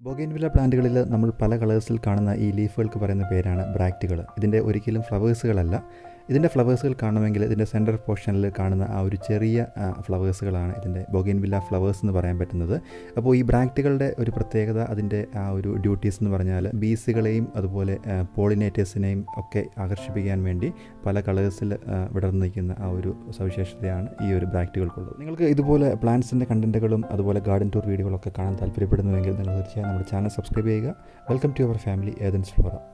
bougainvillea പ്ലാന്റുകളിൽ നമ്മൾ പല കളേഴ്സിൽ കാണുന്ന ഈ ലീഫുകൾക്ക് പറയുന്ന പേരാണ് ബ്രാക്റ്റുകൾ ഇതിൻ്റെ ഒരിക്കലും ഫ്ലവേഴ്സുകളല്ല ഇതിൻ്റെ ഫ്ലവേഴ്സുകൾ കാണണമെങ്കിൽ ഇതിൻ്റെ സെൻറ്റർ പോർഷനിൽ കാണുന്ന ആ ഒരു ചെറിയ ആ, ഫ്ലവേഴ്സുകളാണ് ഇതിൻ്റെ ബൊഗൈൻവില്ല ഫ്ലവേഴ്സ് എന്ന് പറയാൻ പറ്റുന്നത് അപ്പോൾ ഈ ബ്രാക്റ്റുകളുടെ ഒരു പ്രത്യേകത അതിൻ്റെ ആ ഒരു ഡ്യൂട്ടീസ് എന്ന് പറഞ്ഞാൽ ബീസുകളെയും അതുപോലെ പോളിനേറ്റേഴ്സിനെയും ഒക്കെ ആകർഷിപ്പിക്കാൻ വേണ്ടി പല കളേഴ്സിൽ വിടർന്നു നിൽക്കുന്ന ആ ഒരു സവിശേഷതയാണ് ഈ ഒരു ബ്രാക്റ്റുകൾക്കുള്ളത് നിങ്ങൾക്ക് ഇതുപോലെ പ്ലാന്റ്സിൻ്റെ കണ്ടൻറ്റുകളും അതുപോലെ ഗാർഡൻ ടൂർ വീഡിയോകളൊക്കെ കാണാൻ താല്പര്യപ്പെടുന്നുവെങ്കിൽ നിങ്ങൾ തീർച്ചയായും നമ്മുടെ ചാനൽ സബ്സ്ക്രൈബ് ചെയ്യുക welcome to our family Athens Flora